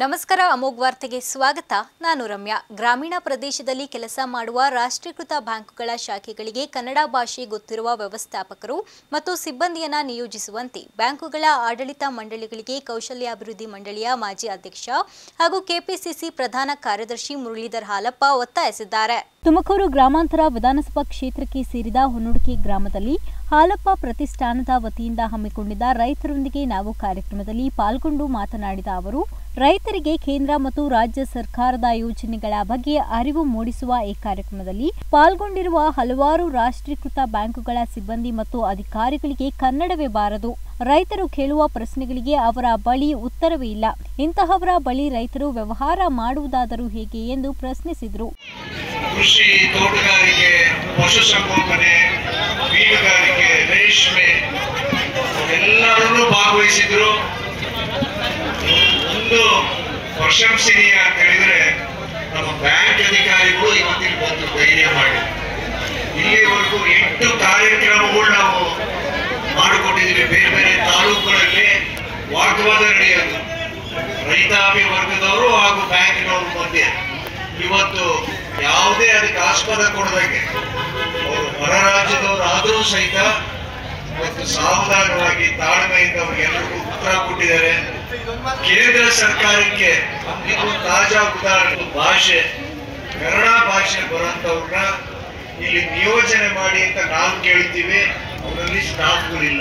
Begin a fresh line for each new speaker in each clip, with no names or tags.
ನಮಸ್ಕಾರ ಅಮೋಘ್ ವಾರ್ತೆಗೆ ಸ್ವಾಗತ ನಾನು ರಮ್ಯಾ ಗ್ರಾಮೀಣ ಪ್ರದೇಶದಲ್ಲಿ ಕೆಲಸ ಮಾಡುವ ರಾಷ್ಟ್ರೀಕೃತ ಬ್ಯಾಂಕುಗಳ ಶಾಖೆಗಳಿಗೆ ಕನ್ನಡ ಭಾಷೆ ಗೊತ್ತಿರುವ ವ್ಯವಸ್ಥಾಪಕರು ಮತ್ತು ಸಿಬ್ಬಂದಿಯನ್ನ ನಿಯೋಜಿಸುವಂತೆ ಬ್ಯಾಂಕುಗಳ ಆಡಳಿತ ಮಂಡಳಿಗಳಿಗೆ ಕೌಶಲ್ಯಾಭಿವೃದ್ಧಿ ಮಂಡಳಿಯ ಮಾಜಿ ಅಧ್ಯಕ್ಷ ಹಾಗೂ ಕೆಪಿಸಿಸಿ ಪ್ರಧಾನ ಕಾರ್ಯದರ್ಶಿ ಮುರಳೀಧರ್ ಹಾಲಪ್ಪ ಒತ್ತಾಯಿಸಿದ್ದಾರೆ ತುಮಕೂರು ಗ್ರಾಮಾಂತರ ವಿಧಾನಸಭಾ ಕ್ಷೇತ್ರಕ್ಕೆ ಸೇರಿದ ಹೊನ್ನುಡಿಕೆ ಗ್ರಾಮದಲ್ಲಿ ಹಾಲಪ್ಪ ಪ್ರತಿಷ್ಠಾನದ ವತಿಯಿಂದ ಹಮ್ಮಿಕೊಂಡಿದ್ದ ರೈತರೊಂದಿಗೆ ನಾವು ಕಾರ್ಯಕ್ರಮದಲ್ಲಿ ಪಾಲ್ಗೊಂಡು ಮಾತನಾಡಿದ ಅವರು ರೈತರಿಗೆ ಕೇಂದ್ರ ಮತ್ತು ರಾಜ್ಯ ಸರ್ಕಾರದ ಯೋಜನೆಗಳ ಬಗ್ಗೆ ಅರಿವು ಮೂಡಿಸುವ ಈ ಕಾರ್ಯಕ್ರಮದಲ್ಲಿ ಪಾಲ್ಗೊಂಡಿರುವ ಹಲವಾರು ರಾಷ್ಟ್ರೀಕೃತ ಬ್ಯಾಂಕುಗಳ ಸಿಬ್ಬಂದಿ ಮತ್ತು ಅಧಿಕಾರಿಗಳಿಗೆ ಕನ್ನಡವೇ ಬಾರದು ರೈತರು ಕೇಳುವ ಪ್ರಶ್ನೆಗಳಿಗೆ ಅವರ ಬಳಿ ಉತ್ತರವೇ ಇಲ್ಲ ಇಂತಹವರ ಬಳಿ ರೈತರು ವ್ಯವಹಾರ ಮಾಡುವುದಾದರೂ ಹೇಗೆ ಎಂದು ಪ್ರಶ್ನಿಸಿದರು
ಕೃಷಿ ತೋಟಗಾರಿಕೆ ಪಶುಸಂಗೋಪನೆ ಮೀನುಗಾರಿಕೆ ರೇಷ್ಮೆ ಎಲ್ಲರನ್ನೂ ಭಾಗವಹಿಸಿದ್ರು ಒಂದು ಪ್ರಶಂಸನೀಯ ಅಂತ ಹೇಳಿದ್ರೆ ನಮ್ಮ ಬ್ಯಾಂಕ್ ಅಧಿಕಾರಿಗಳು ಇವತ್ತಿನ ಬಂದು ಧೈರ್ಯ ಮಾಡಿ ಇಲ್ಲಿವರೆಗೂ ಎಂಟು ಕಾರ್ಯಕ್ರಮಗಳು ನಾವು ಮಾಡಿಕೊಂಡಿದ್ದೀವಿ ಬೇರೆ ಬೇರೆ ತಾಲೂಕುಗಳಲ್ಲಿ ವಾಗ್ವಾದ ನಡೆಯೋದು ರೈತಾಪಿ ವರ್ಗದವರು ಹಾಗೂ ಬ್ಯಾಂಕಿನವರು ಮಧ್ಯೆ ಇವತ್ತು ಯಾವುದೇ ಅದಕ್ಕೆ ಆಸ್ಪದ ಕೊಡದಂಗೆ ಅವರು ಹೊರ ರಾಜ್ಯದವರು ಆದರೂ ಸಹಿತ ಇವತ್ತು ಸಾವಧಾನವಾಗಿ ತಾಳ್ಮೆಯಿಂದ ಅವ್ರಿಗೆಲ್ಲರಿಗೂ ಉತ್ತರ ಕೊಟ್ಟಿದ್ದಾರೆ ಕೇಂದ್ರ ಸರ್ಕಾರಕ್ಕೆ ಇದು ತಾಜಾ ಉದಾಹರಣೆ ಭಾಷೆ ಕನ್ನಡ ಭಾಷೆ ಬರುವಂತವ್ರನ್ನ ಇಲ್ಲಿ ನಿಯೋಜನೆ ಮಾಡಿ ಅಂತ ನಾವು ಕೇಳ್ತೀವಿ ಅವರಲ್ಲಿ ಸ್ಟಾಫ್ಗಳಿಲ್ಲ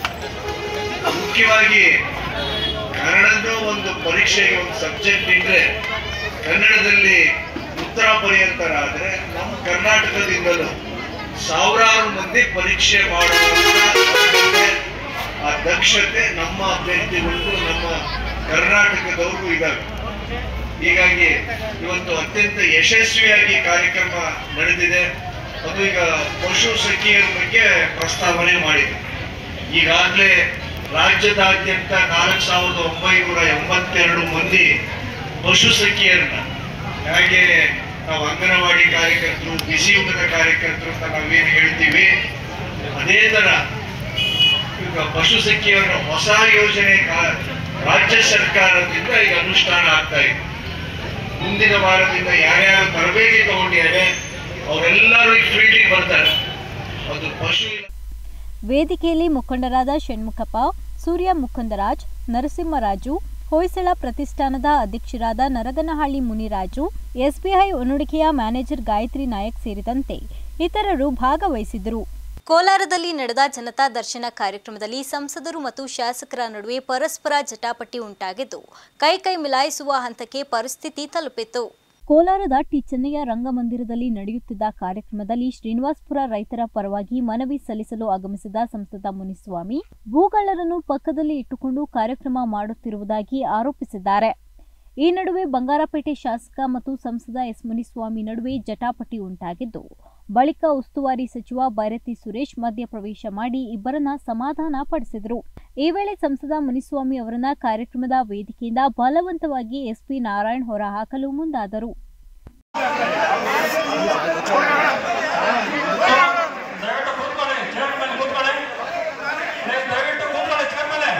ಮುಖ್ಯವಾಗಿ ಕನ್ನಡದ ಒಂದು ಪರೀಕ್ಷೆಗೆ ಒಂದು ಸಬ್ಜೆಕ್ಟ್ ಇದ್ರೆ ಕನ್ನಡದಲ್ಲಿ ಉತ್ತರ ಬರೆಯಂತರಾದ್ರೆ ನಮ್ಮ ಕರ್ನಾಟಕದಿಂದಲೂ ಸಾವಿರಾರು ಮಂದಿ ಪರೀಕ್ಷೆ ಮಾಡುವಂತ ಆ ದಕ್ಷತೆ ನಮ್ಮ ಅಭ್ಯರ್ಥಿಗಳಿಗೂ ನಮ್ಮ ಕರ್ನಾಟಕದವ್ರಿಗೂ ಇದಾವೆ ಹೀಗಾಗಿ ಇವತ್ತು ಅತ್ಯಂತ ಯಶಸ್ವಿಯಾಗಿ ಕಾರ್ಯಕ್ರಮ ನಡೆದಿದೆ ಅದು ಈಗ ಪಶು ಸಖಿಯರ ಬಗ್ಗೆ ಪ್ರಸ್ತಾವನೆ ಮಾಡಿದೆ ಈಗಾಗಲೇ ರಾಜ್ಯದಾದ್ಯಂತ ನಾಲ್ಕು ಸಾವಿರದ ಒಂಬೈನೂರ ಎಂಬತ್ತೆರಡು ಮಂದಿ ಪಶು ಸಖಿಯರನ್ನ ಹಾಗೆ ನಾವು ಅಂಗನವಾಡಿ ಕಾರ್ಯಕರ್ತರು ಬಿಸಿ ಊಟದ ಕಾರ್ಯಕರ್ತರು ಅಂತ ನಾವೇನು ಹೇಳ್ತೀವಿ ಅದೇ ತರ ಈಗ ಪಶು ಸಖಿಯವರ ಹೊಸ ಯೋಜನೆ ಕಾ- ರಾಜ್ಯ ಸರ್ಕಾರದಿಂದ ಈಗ ಅನುಷ್ಠಾನ ಆಗ್ತಾ ಇದೆ ಮುಂದಿನ ವಾರದಿಂದ ಯಾರ್ಯಾರು ತರಬೇತಿ ತಗೊಂಡಿದ್ದಾರೆ ಅವರೆಲ್ಲರೂ ಈ ಫೀಲ್ಡಿಗೆ ಬರ್ತಾರೆ ಅದು ಪಶು ಇಲಾಖೆ
ವೇದಿಕೆಯಲ್ಲಿ ಮುಖಂಡರಾದ ಷಣ್ಮುಖಪ್ಪ ಸೂರ್ಯ ಮುಕುಂದರಾಜ್ ನರಸಿಂಹರಾಜು ಹೊಯ್ಸಳ ಪ್ರತಿಷ್ಠಾನದ ಅಧ್ಯಕ್ಷರಾದ ನರಗನಹಳ್ಳಿ ಮುನಿರಾಜು ಎಸ್ಬಿಐ ಒನ್ನುಡಿಕೆಯ ಮ್ಯಾನೇಜರ್ ಗಾಯತ್ರಿ ನಾಯಕ್ ಸೇರಿದಂತೆ ಇತರರು ಭಾಗವಹಿಸಿದ್ದರು ಕೋಲಾರದಲ್ಲಿ ನಡೆದ ಜನತಾ ದರ್ಶನ ಕಾರ್ಯಕ್ರಮದಲ್ಲಿ ಸಂಸದರು ಮತ್ತು ಶಾಸಕರ ನಡುವೆ ಪರಸ್ಪರ ಜಟಾಪಟಿ ಉಂಟಾಗಿದ್ದು ಕೈ ಕೈ ಮಿಲಾಯಿಸುವ ಹಂತಕ್ಕೆ ಪರಿಸ್ಥಿತಿ ತಲುಪಿತು ಕೋಲಾರದ ಟಿ ಚೆನ್ನಯ್ಯ ರಂಗಮಂದಿರದಲ್ಲಿ ನಡೆಯುತ್ತಿದ್ದ ಕಾರ್ಯಕ್ರಮದಲ್ಲಿ ಶ್ರೀನಿವಾಸಪುರ ರೈತರ ಪರವಾಗಿ ಮನವಿ ಸಲ್ಲಿಸಲು ಆಗಮಿಸಿದ ಸಂಸದ ಮುನಿಸ್ವಾಮಿ ಭೂಗಳ್ಳರನ್ನು ಪಕ್ಕದಲ್ಲಿ ಇಟ್ಟುಕೊಂಡು ಕಾರ್ಯಕ್ರಮ ಮಾಡುತ್ತಿರುವುದಾಗಿ ಆರೋಪಿಸಿದ್ದಾರೆ ಈ ನಡುವೆ ಬಂಗಾರಪೇಟೆ ಶಾಸಕ ಮತ್ತು ಸಂಸದ ಎಸ್ ಮುನಿಸ್ವಾಮಿ ನಡುವೆ ಜಟಾಪಟಿ ಉಂಟಾಗಿದ್ದು ಬಳಿಕ ಉಸ್ತುವಾರಿ ಸಚಿವ ಬೈರತಿ ಸುರೇಶ್ ಮಧ್ಯಪ್ರವೇಶ ಮಾಡಿ ಇಬ್ಬರನ್ನ ಸಮಾಧಾನ ಪಡಿಸಿದರು ಈ ವೇಳೆ ಸಂಸದ ಮುನಿಸ್ವಾಮಿ ಅವರನ್ನ ಕಾರ್ಯಕ್ರಮದ ವೇದಿಕೆಯಿಂದ ಬಲವಂತವಾಗಿ ಎಸ್ಪಿ ನಾರಾಯಣ್ ಹೊರಹಾಕಲು ಮುಂದಾದರು
ದಯವಿಟ್ಟು ಕೂತ್ಕೊಳ್ಳಿ ಚೇರ್ ಮೇಲೆ ಕೂತ್ಕೊಳ್ಳಿ ಪ್ಲೀಸ್ ದಯವಿಟ್ಟು ಕೂತ್ಕೊಳ್ಳಿ ಚೇರ್ ಮೇಲೆ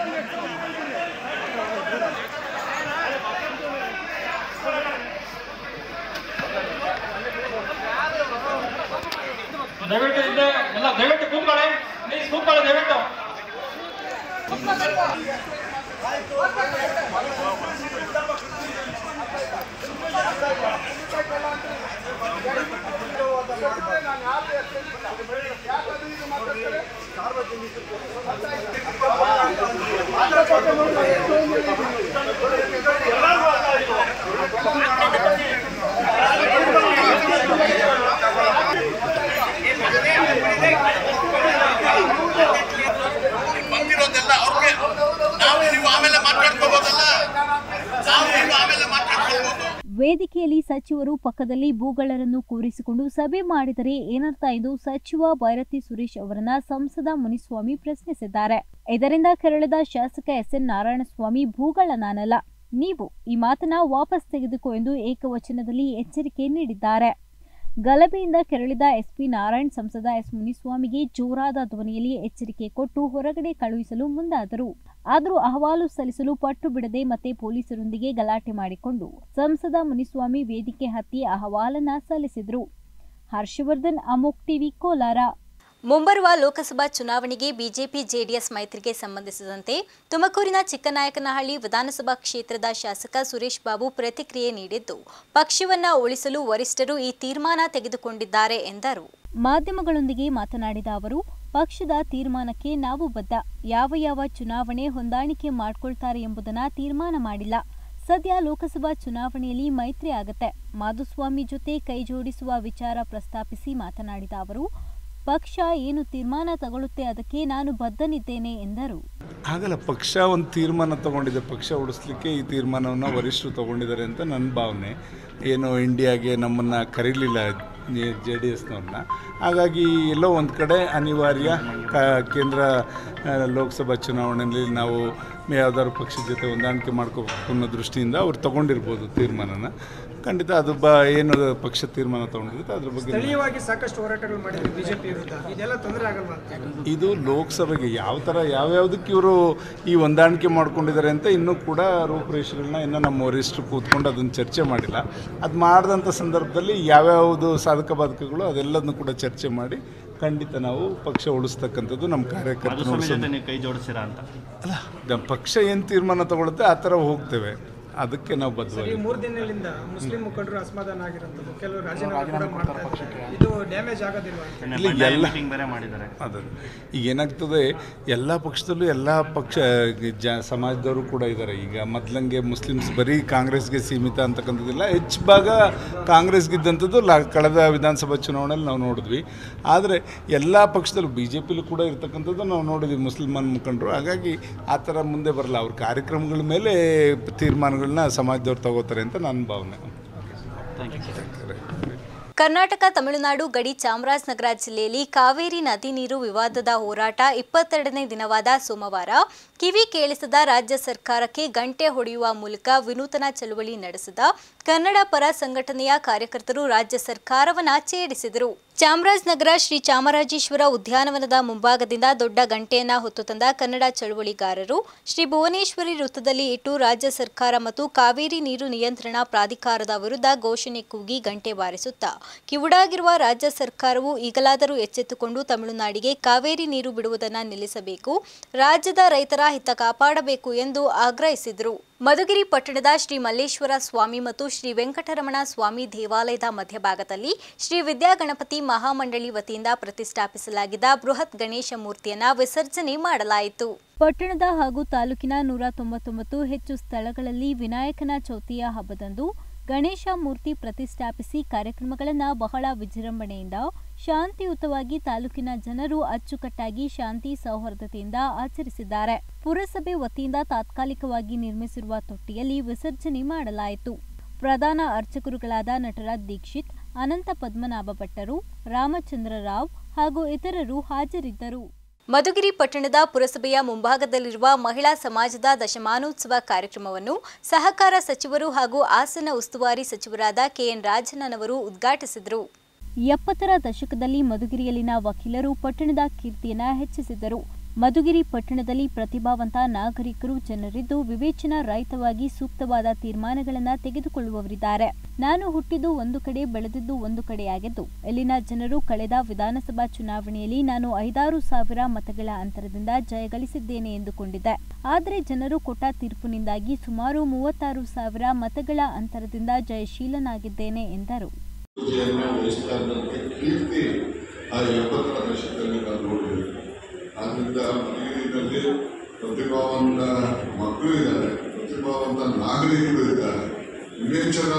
ದಯವಿಟ್ಟು ಇಲ್ಲೇ ಎಲ್ಲ ದಯವಿಟ್ಟು ಕೂತ್ಕೊಳ್ಳಿ ಪ್ಲೀಸ್ ಕೂತ್ಕೊಳ್ಳಿ ದಯವಿಟ್ಟು
ಬಂದಿರೋದೆಲ್ಲ ಅವ್ರಿಗೆ ನಾವು ನೀವು ಆಮೇಲೆ ಮಾತಾಡ್ಕೋಬೋದಲ್ಲ ನಾವು ನೀವು ಆಮೇಲೆ ಮಾತಾಡ್ಕೊಳ್ಬೋದು
ವೇದಿಕೆಯಲ್ಲಿ ಸಚಿವರು ಪಕ್ಕದಲ್ಲಿ ಭೂಗಳರನ್ನು ಕೂರಿಸಿಕೊಂಡು ಸಭೆ ಮಾಡಿದರೆ ಏನರ್ಥ ಎಂದು ಸಚಿವ ಭೈರತಿ ಸುರೇಶ್ ಅವರನ್ನ ಸಂಸದ ಮುನಿಸ್ವಾಮಿ ಪ್ರಶ್ನಿಸಿದ್ದಾರೆ ಇದರಿಂದ ಕೆರಳಿದ ಶಾಸಕ ಎಸ್ಎನ್ ನಾರಾಯಣಸ್ವಾಮಿ ಭೂಗಳ ನಾನಲ್ಲ ನೀವು ಈ ಮಾತನ್ನ ವಾಪಸ್ ತೆಗೆದುಕೋ ಎಂದು ಏಕವಚನದಲ್ಲಿ ಎಚ್ಚರಿಕೆ ನೀಡಿದ್ದಾರೆ ಗಲಭೆಯಿಂದ ಕೆರಳಿದ ಎಸ್ಪಿ ನಾರಾಯಣ್ ಸಂಸದ ಎಸ್ ಮುನಿಸ್ವಾಮಿಗೆ ಜೋರಾದ ಧ್ವನಿಯಲ್ಲಿ ಎಚ್ಚರಿಕೆ ಕೊಟ್ಟು ಹೊರಗಡೆ ಕಳುಹಿಸಲು ಮುಂದಾದರು ಆದರೂ ಅಹವಾಲು ಸಲ್ಲಿಸಲು ಪಟ್ಟು ಬಿಡದೆ ಮತ್ತೆ ಪೊಲೀಸರೊಂದಿಗೆ ಗಲಾಟೆ ಮಾಡಿಕೊಂಡು ಸಂಸದ ಮುನಿಸ್ವಾಮಿ ವೇದಿಕೆ ಹತ್ತಿ ಅಹವಾಲನ್ನ ಸಲ್ಲಿಸಿದರು ಹರ್ಷವರ್ಧನ್ ಅಮೋಕ್ ಟಿವಿ ಕೋಲಾರ
ಮುಂಬರುವ ಲೋಕಸಭಾ ಚುನಾವಣೆಗೆ ಬಿಜೆಪಿ ಜೆಡಿಎಸ್ ಮೈತ್ರಿಗೆ ಸಂಬಂಧಿಸಿದಂತೆ ತುಮಕೂರಿನ ಚಿಕ್ಕನಾಯಕನಹಳ್ಳಿ ವಿಧಾನಸಭಾ ಕ್ಷೇತ್ರದ ಶಾಸಕ ಸುರೇಶ್ ಬಾಬು ಪ್ರತಿಕ್ರಿಯೆ ನೀಡಿದ್ದು ಪಕ್ಷವನ್ನ ಉಳಿಸಲು ವರಿಷ್ಠರು ಈ ತೀರ್ಮಾನ ತೆಗೆದುಕೊಂಡಿದ್ದಾರೆ ಎಂದರು
ಮಾಧ್ಯಮಗಳೊಂದಿಗೆ ಮಾತನಾಡಿದ ಅವರು ಪಕ್ಷದ ತೀರ್ಮಾನಕ್ಕೆ ನಾವು ಬದ್ಧ ಯಾವ ಯಾವ ಚುನಾವಣೆ ಹೊಂದಾಣಿಕೆ ಮಾಡ್ಕೊಳ್ತಾರೆ ಎಂಬುದನ್ನ ತೀರ್ಮಾನ ಮಾಡಿಲ್ಲ ಸದ್ಯ ಲೋಕಸಭಾ ಚುನಾವಣೆಯಲ್ಲಿ ಮೈತ್ರಿ ಆಗತ್ತೆ ಮಾಧುಸ್ವಾಮಿ ಜೊತೆ ಕೈ ಜೋಡಿಸುವ ವಿಚಾರ ಪ್ರಸ್ತಾಪಿಸಿ ಮಾತನಾಡಿದ ಅವರು ಪಕ್ಷ ಏನು ತೀರ್ಮಾನ ತಗೊಳ್ಳುತ್ತೆ ಅದಕ್ಕೆ ನಾನು ಬದ್ಧನಿದ್ದೇನೆ ಎಂದರು
ಆಗಲ್ಲ ಪಕ್ಷ ಒಂದು ತೀರ್ಮಾನ ತಗೊಂಡಿದೆ ಪಕ್ಷ ಉಳಿಸ್ಲಿಕ್ಕೆ ಈ ತೀರ್ಮಾನವನ್ನು ವರಿಷ್ಠರು ತಗೊಂಡಿದ್ದಾರೆ ಅಂತ ನನ್ನ ಭಾವನೆ ಏನು ಇಂಡಿಯಾಗೆ ನಮ್ಮನ್ನು ಕರೀಲಿಲ್ಲ ಜೆ ಡಿ ಎಸ್ನವ್ರನ್ನ ಹಾಗಾಗಿ ಎಲ್ಲೋ ಒಂದು ಕಡೆ ಅನಿವಾರ್ಯ ಕ ಕೇಂದ್ರ ಆ, ಲೋಕಸಭಾ ಚುನಾವಣೆಯಲ್ಲಿ ನಾವು ಯಾವ್ದಾದ್ರು ಪಕ್ಷದ ಜೊತೆ ಹೊಂದಾಣಿಕೆ ಮಾಡ್ಕೋಬೇಕು ಅನ್ನೋ ದೃಷ್ಟಿಯಿಂದ ಅವ್ರು ತಗೊಂಡಿರ್ಬೋದು ತೀರ್ಮಾನನ ಖಂಡಿತ ಅದು ಬ ಏನು ಪಕ್ಷ ತೀರ್ಮಾನ ತಗೊಂಡಿರುತ್ತೆ ಅದ್ರ ಬಗ್ಗೆ
ಸ್ಥಳೀಯವಾಗಿ ಸಾಕಷ್ಟು ಹೋರಾಟಗಳು ಮಾಡಿದ್ರು ಬಿಜೆಪಿ ವಿರುದ್ಧ ಇದೆಲ್ಲ ತೊಂದರೆ ಆಗಲ್ವಾ ಅಂತ
ಇದು ಲೋಕಸಭೆಗೆ ಯಾವ ಥರ ಯಾವ್ಯಾವುದಕ್ಕೆ ಇವರು ಈ ಹೊಂದಾಣಿಕೆ ಮಾಡ್ಕೊಂಡಿದ್ದಾರೆ ಅಂತ ಇನ್ನೂ ಕೂಡ ರೂಪುರೇಷೆಗಳನ್ನ ಇನ್ನೂ ನಮ್ಮ ವರಿಷ್ಠರು ಕೂತ್ಕೊಂಡು ಅದನ್ನು ಚರ್ಚೆ ಮಾಡಿಲ್ಲ ಅದು ಮಾಡಿದಂಥ ಸಂದರ್ಭದಲ್ಲಿ ಯಾವ್ಯಾವುದು ಸಾಧಕ ಬಾಧಕಗಳು ಅದೆಲ್ಲದನ್ನು ಕೂಡ ಚರ್ಚೆ ಮಾಡಿ ಖಂಡಿತ ನಾವು ಪಕ್ಷ ಉಳಿಸ್ತಕ್ಕಂಥದ್ದು ನಮ್ಮ ಕಾರ್ಯಕರ್ತರು
ಮಾಧುಸ್ವಾಮಿ ಜೊತೆ ನೀವು ಕೈ ಜೋಡಿಸ್ತೀರಾ ಅಂತ
ಅಲ್ಲ ನಮ್ಮ ಪಕ್ಷ ಏನು ತೀರ್ಮಾನ ತಗೊಳುತ್ತೆ ಆ ಥರ ಹೋಗ್ತೇವೆ ಅದಕ್ಕೆ ನಾವು
ಈ
ಬದ್ಧವಾಗಿ
ಮೂರು ದಿನಗಳಿಂದ ಮುಸ್ಲಿಂ ಮುಖಂಡರು ಅಸಮಾಧಾನ ಆಗಿರೋಂಥದ್ದು ಕೆಲವರು ರಾಜೀನಾಮೆ ಕೂಡ ಮಾಡ್ತಾ ಇದ್ದಾರೆ ಇದು ಡ್ಯಾಮೇಜ್ ಆಗೋದಿಲ್ವಾ ಅಂತ
ನಿನ್ನೆ
ಇಲ್ಲಿ
ಬಂಡಾಯ
ಎಲ್ಲ-
ಮೀಟಿಂಗ್ ಬೇರೆ ಮಾಡಿದ್ದಾರೆ
ಅದು ಈಗ ಏನಾಗ್ತದೆ ಎಲ್ಲ ಪಕ್ಷದಲ್ಲೂ ಎಲ್ಲ ಪಕ್ಷ ಜ ಸಮಾಜದವರು ಕೂಡ ಇದ್ದಾರೆ ಈಗ ಮೊದಲಂಗೆ ಮುಸ್ಲಿಮ್ಸ್ ಬರೀ ಕಾಂಗ್ರೆಸ್ಗೆ ಸೀಮಿತ ಅಂತಕ್ಕಂಥದ್ದಿಲ್ಲ ಹೆಚ್ಚು ಭಾಗ ಕಾಂಗ್ರೆಸ್ಗಿದ್ದಂಥದ್ದು ಲಾ ಕಳೆದ ವಿಧಾನಸಭಾ ಚುನಾವಣೆಯಲ್ಲಿ ನಾವು ನೋಡಿದ್ವಿ ಆದರೆ ಎಲ್ಲ ಪಕ್ಷದಲ್ಲೂ ಬಿ ಜೆ ಪಿಲೂ ಕೂಡ ಇರ್ತಕ್ಕಂಥದ್ದು ನಾವು ನೋಡಿದ್ವಿ ಮುಸ್ಲಿಮಾನ್ ಮುಖಂಡರು ಹಾಗಾಗಿ ಆ ಥರ ಮುಂದೆ ಬರಲ್ಲ ಅವ್ರ ಕಾರ್ಯಕ್ರಮಗಳ ಮೇಲೆ ತೀರ್ಮಾನಗಳನ್ನ ಸಮಾಜದವ್ರು ತಗೋತಾರೆ ಅಂತ ನನ್ನ ಭಾವನೆ
ಕರ್ನಾಟಕ ತಮಿಳುನಾಡು ಗಡಿ ಚಾಮರಾಜನಗರ ಜಿಲ್ಲೆಯಲ್ಲಿ ಕಾವೇರಿ ನದಿ ನೀರು ವಿವಾದದ ಹೋರಾಟ ಇಪ್ಪತ್ತೆರಡನೇ ದಿನವಾದ ಸೋಮವಾರ ಕಿವಿ ಕೇಳಿಸದ ರಾಜ್ಯ ಸರ್ಕಾರಕ್ಕೆ ಗಂಟೆ ಹೊಡೆಯುವ ಮೂಲಕ ವಿನೂತನ ಚಳುವಳಿ ನಡೆಸಿದ ಕನ್ನಡ ಪರ ಸಂಘಟನೆಯ ಕಾರ್ಯಕರ್ತರು ರಾಜ್ಯ ಸರ್ಕಾರವನ್ನ ಛೇಡಿಸಿದರು ಚಾಮರಾಜನಗರ ಶ್ರೀ ಚಾಮರಾಜೇಶ್ವರ ಉದ್ಯಾನವನದ ಮುಂಭಾಗದಿಂದ ದೊಡ್ಡ ಗಂಟೆಯನ್ನ ಹೊತ್ತು ತಂದ ಕನ್ನಡ ಚಳುವಳಿಗಾರರು ಶ್ರೀ ಭುವನೇಶ್ವರಿ ವೃತ್ತದಲ್ಲಿ ಇಟ್ಟು ರಾಜ್ಯ ಸರ್ಕಾರ ಮತ್ತು ಕಾವೇರಿ ನೀರು ನಿಯಂತ್ರಣ ಪ್ರಾಧಿಕಾರದ ವಿರುದ್ಧ ಘೋಷಣೆ ಕೂಗಿ ಗಂಟೆ ಬಾರಿಸುತ್ತಾ ಕಿವುಡಾಗಿರುವ ರಾಜ್ಯ ಸರ್ಕಾರವು ಈಗಲಾದರೂ ಎಚ್ಚೆತ್ತುಕೊಂಡು ತಮಿಳುನಾಡಿಗೆ ಕಾವೇರಿ ನೀರು ಬಿಡುವುದನ್ನು ನಿಲ್ಲಿಸಬೇಕು ರಾಜ್ಯದ ರೈತರ ಹಿತ ಕಾಪಾಡಬೇಕು ಎಂದು ಆಗ್ರಹಿಸಿದರು ಮಧುಗಿರಿ ಪಟ್ಟಣದ ಶ್ರೀ ಮಲ್ಲೇಶ್ವರ ಸ್ವಾಮಿ ಮತ್ತು ಶ್ರೀ ವೆಂಕಟರಮಣ ಸ್ವಾಮಿ ದೇವಾಲಯದ ಮಧ್ಯಭಾಗದಲ್ಲಿ ಶ್ರೀ ವಿದ್ಯಾಗಣಪತಿ ಮಹಾಮಂಡಳಿ ವತಿಯಿಂದ ಪ್ರತಿಷ್ಠಾಪಿಸಲಾಗಿದ್ದ ಬೃಹತ್ ಗಣೇಶ ಮೂರ್ತಿಯನ್ನ ವಿಸರ್ಜನೆ ಮಾಡಲಾಯಿತು
ಪಟ್ಟಣದ ಹಾಗೂ ತಾಲೂಕಿನ ನೂರ ತೊಂಬತ್ತೊಂಬತ್ತು ಹೆಚ್ಚು ಸ್ಥಳಗಳಲ್ಲಿ ವಿನಾಯಕನ ಚೌತಿಯ ಹಬ್ಬದಂದು ಗಣೇಶ ಮೂರ್ತಿ ಪ್ರತಿಷ್ಠಾಪಿಸಿ ಕಾರ್ಯಕ್ರಮಗಳನ್ನು ಬಹಳ ವಿಜೃಂಭಣೆಯಿಂದ ಶಾಂತಿಯುತವಾಗಿ ತಾಲೂಕಿನ ಜನರು ಅಚ್ಚುಕಟ್ಟಾಗಿ ಶಾಂತಿ ಸೌಹಾರ್ದತೆಯಿಂದ ಆಚರಿಸಿದ್ದಾರೆ ಪುರಸಭೆ ವತಿಯಿಂದ ತಾತ್ಕಾಲಿಕವಾಗಿ ನಿರ್ಮಿಸಿರುವ ತೊಟ್ಟಿಯಲ್ಲಿ ವಿಸರ್ಜನೆ ಮಾಡಲಾಯಿತು ಪ್ರಧಾನ ಅರ್ಚಕರುಗಳಾದ ನಟರಾಜ್ ದೀಕ್ಷಿತ್ ಅನಂತ ಪದ್ಮನಾಭ ಭಟ್ಟರು ರಾಮಚಂದ್ರ ರಾವ್ ಹಾಗೂ ಇತರರು ಹಾಜರಿದ್ದರು
ಮಧುಗಿರಿ ಪಟ್ಟಣದ ಪುರಸಭೆಯ ಮುಂಭಾಗದಲ್ಲಿರುವ ಮಹಿಳಾ ಸಮಾಜದ ದಶಮಾನೋತ್ಸವ ಕಾರ್ಯಕ್ರಮವನ್ನು ಸಹಕಾರ ಸಚಿವರು ಹಾಗೂ ಹಾಸನ ಉಸ್ತುವಾರಿ ಸಚಿವರಾದ ಕೆಎನ್ ರಾಜಣ್ಣನವರು ಉದ್ಘಾಟಿಸಿದರು
ಎಪ್ಪತ್ತರ ದಶಕದಲ್ಲಿ ಮಧುಗಿರಿಯಲ್ಲಿನ ವಕೀಲರು ಪಟ್ಟಣದ ಕೀರ್ತಿಯನ್ನ ಹೆಚ್ಚಿಸಿದರು ಮಧುಗಿರಿ ಪಟ್ಟಣದಲ್ಲಿ ಪ್ರತಿಭಾವಂತ ನಾಗರಿಕರು ಜನರಿದ್ದು ವಿವೇಚನಾ ರಹಿತವಾಗಿ ಸೂಕ್ತವಾದ ತೀರ್ಮಾನಗಳನ್ನು ತೆಗೆದುಕೊಳ್ಳುವವರಿದ್ದಾರೆ ನಾನು ಹುಟ್ಟಿದ್ದು ಒಂದು ಕಡೆ ಬೆಳೆದಿದ್ದು ಒಂದು ಕಡೆಯಾಗಿದ್ದು ಇಲ್ಲಿನ ಜನರು ಕಳೆದ ವಿಧಾನಸಭಾ ಚುನಾವಣೆಯಲ್ಲಿ ನಾನು ಐದಾರು ಸಾವಿರ ಮತಗಳ ಅಂತರದಿಂದ ಜಯಗಳಿಸಿದ್ದೇನೆ ಎಂದುಕೊಂಡಿದ್ದೆ ಆದರೆ ಜನರು ಕೊಟ್ಟ ತೀರ್ಪಿನಿಂದಾಗಿ ಸುಮಾರು ಮೂವತ್ತಾರು ಸಾವಿರ ಮತಗಳ ಅಂತರದಿಂದ ಜಯಶೀಲನಾಗಿದ್ದೇನೆ ಎಂದರು
ಪೂಜೆಯನ್ನು ವಹಿಸ್ತಾ ಇದ್ದಂತೆ ಕೀರ್ತಿ ಆ ಎಪ್ಪತ್ತರ ದಶಕದಲ್ಲಿ ನಾವು ನೋಡಿದ್ದೀವಿ ಆದ್ದರಿಂದ ಮನೆಯಲ್ಲಿ ಪ್ರತಿಭಾವಂತ ಮಕ್ಕಳು ಇದ್ದಾರೆ ಪ್ರತಿಭಾವಂತ ನಾಗರಿಕರು ಇದ್ದಾರೆ ವಿವೇಚನಾ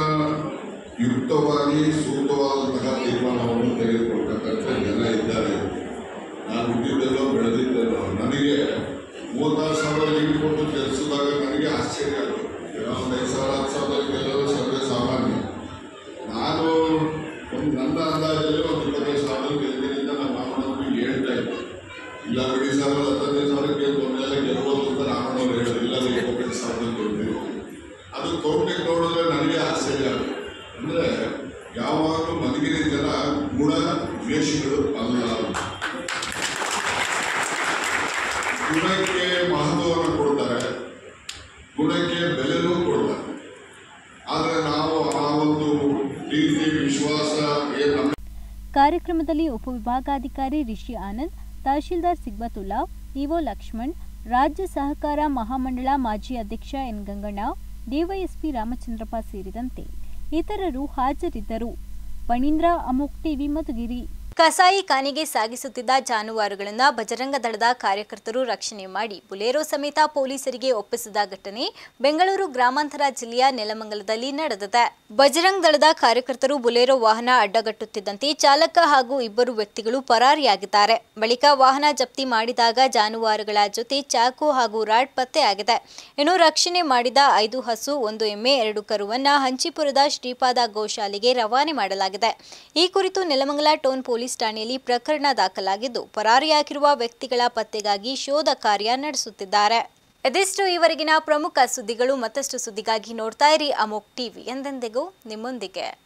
ಯುಕ್ತವಾಗಿ ಸೂಕ್ತವಾದಂತಹ ತೀರ್ಮಾನವನ್ನು ತೆಗೆದುಕೊಳ್ತಕ್ಕಂಥ ಜನ ಇದ್ದಾರೆ ನಾನು ಹುಟ್ಟಿದ್ದೆಲ್ಲೋ ಬೆಳೆದಿದ್ದೆಲ್ಲೋ ನನಗೆ ಮೂವತ್ತಾರು ಸಾವಿರ ಲೀಡ್ ಕೊಟ್ಟು ಕೆಲಸದಾಗ ನನಗೆ ಆಶ್ಚರ್ಯ ಆಗುತ್ತೆ ಒಂದು ಐದು ಸಾವಿರ ಹತ್ತು ಸಾವಿರ ಗೆಲ್ಲೋದು ಸರ್ವೇ ಸಾಮಾನ್ಯ ನಾನು ಒಂದು ನನ್ನ ಅಂದಾಜಲ್ಲಿ ಒಂದು ಇಪ್ಪತ್ತೈದು ಸಾವಿರ ಗೆಲ್ತೀನಿ ಅಂತ ನಮ್ಮ ರಾಮಣ್ಣವ್ರಿಗೆ ಹೇಳ್ತಾ ಇದ್ದೆ ಇಲ್ಲ ಬಿಡಿ ಸಾವಿರ ಹತ್ತೈದು ಸಾವಿರ ಗೆಲ್ಕೊಂಡೆಲ್ಲ ಗೆಲ್ಬೋದು ಅಂತ ರಾಮಣ್ಣವ್ರು ಹೇಳಿದ್ರು ಇಲ್ಲ ಅದು ಇಪ್ಪತ್ತೈದು ಸಾವಿರ ಗೆಲ್ತೀವಿ ಅದು ತೋಟಕ್ಕೆ ನೋಡಿದ್ರೆ ನನಗೆ ಆಶ್ಚರ್ಯ ಆಗುತ್ತೆ ಅಂದರೆ ಯಾವಾಗಲೂ ಮಲಗಿದ ಜನ ಗುಣ ದ್ವೇಷಗಳು ಅಲ್ಲ ಗುಣಕ್ಕೆ ಮಹತ್ವವನ್ನು ಕೊಡ್ತಾರೆ ಗುಣಕ್ಕೆ ಬೆಲೆನೂ ಕೊಡ್ತಾರೆ ಆದರೆ ನಾವು ಆ ಒಂದು ಪ್ರೀತಿ ವಿಶ್ವಾಸ ಏನು ನಮ್ಮ
ಕಾರ್ಯಕ್ರಮದಲ್ಲಿ ಉಪವಿಭಾಗಾಧಿಕಾರಿ ರಿಷಿ ಆನಂದ್ ತಹಶೀಲ್ದಾರ್ ಸಿಗ್ಬತುಲ್ಲಾ ಇಒ ಲಕ್ಷ್ಮಣ್ ರಾಜ್ಯ ಸಹಕಾರ ಮಹಾಮಂಡಳ ಮಾಜಿ ಅಧ್ಯಕ್ಷ ಎನ್ ಗಂಗಣ್ಣ ಡಿವೈಎಸ್ಪಿ ರಾಮಚಂದ್ರಪ್ಪ ಸೇರಿದಂತೆ ಇತರರು ಹಾಜರಿದ್ದರು ಪಣೀಂದ್ರ ಅಮೋಕ್ ಟಿವಿ ಮಧುಗಿರಿ
ಕಸಾಯಿ ಖಾನೆಗೆ ಸಾಗಿಸುತ್ತಿದ್ದ ಜಾನುವಾರುಗಳನ್ನು ಬಜರಂಗ ದಳದ ಕಾರ್ಯಕರ್ತರು ರಕ್ಷಣೆ ಮಾಡಿ ಬುಲೇರೋ ಸಮೇತ ಪೊಲೀಸರಿಗೆ ಒಪ್ಪಿಸಿದ ಘಟನೆ ಬೆಂಗಳೂರು ಗ್ರಾಮಾಂತರ ಜಿಲ್ಲೆಯ ನೆಲಮಂಗಲದಲ್ಲಿ ನಡೆದಿದೆ ಬಜರಂಗ ದಳದ ಕಾರ್ಯಕರ್ತರು ಬುಲೇರೋ ವಾಹನ ಅಡ್ಡಗಟ್ಟುತ್ತಿದ್ದಂತೆ ಚಾಲಕ ಹಾಗೂ ಇಬ್ಬರು ವ್ಯಕ್ತಿಗಳು ಪರಾರಿಯಾಗಿದ್ದಾರೆ ಬಳಿಕ ವಾಹನ ಜಪ್ತಿ ಮಾಡಿದಾಗ ಜಾನುವಾರುಗಳ ಜೊತೆ ಚಾಕು ಹಾಗೂ ರಾಡ್ ಪತ್ತೆಯಾಗಿದೆ ಇನ್ನು ರಕ್ಷಣೆ ಮಾಡಿದ ಐದು ಹಸು ಒಂದು ಎಮ್ಮೆ ಎರಡು ಕರುವನ್ನ ಹಂಚಿಪುರದ ಶ್ರೀಪಾದ ಗೋಶಾಲೆಗೆ ರವಾನೆ ಮಾಡಲಾಗಿದೆ ಈ ಕುರಿತು ನೆಲಮಂಗಲ ಟೌನ್ ಪೊಲೀಸ್ ಠಾಣೆಯಲ್ಲಿ ಪ್ರಕರಣ ದಾಖಲಾಗಿದ್ದು ಪರಾರಿಯಾಗಿರುವ ವ್ಯಕ್ತಿಗಳ ಪತ್ತೆಗಾಗಿ ಶೋಧ ಕಾರ್ಯ ನಡೆಸುತ್ತಿದ್ದಾರೆ ಇದಿಷ್ಟು ಈವರೆಗಿನ ಪ್ರಮುಖ ಸುದ್ದಿಗಳು ಮತ್ತಷ್ಟು ಸುದ್ದಿಗಾಗಿ ನೋಡ್ತಾ ಇರಿ ಅಮೋಕ್ ಟಿವಿ ಎಂದೆಂದಿಗೂ ನಿಮ್ಮೊಂದಿಗೆ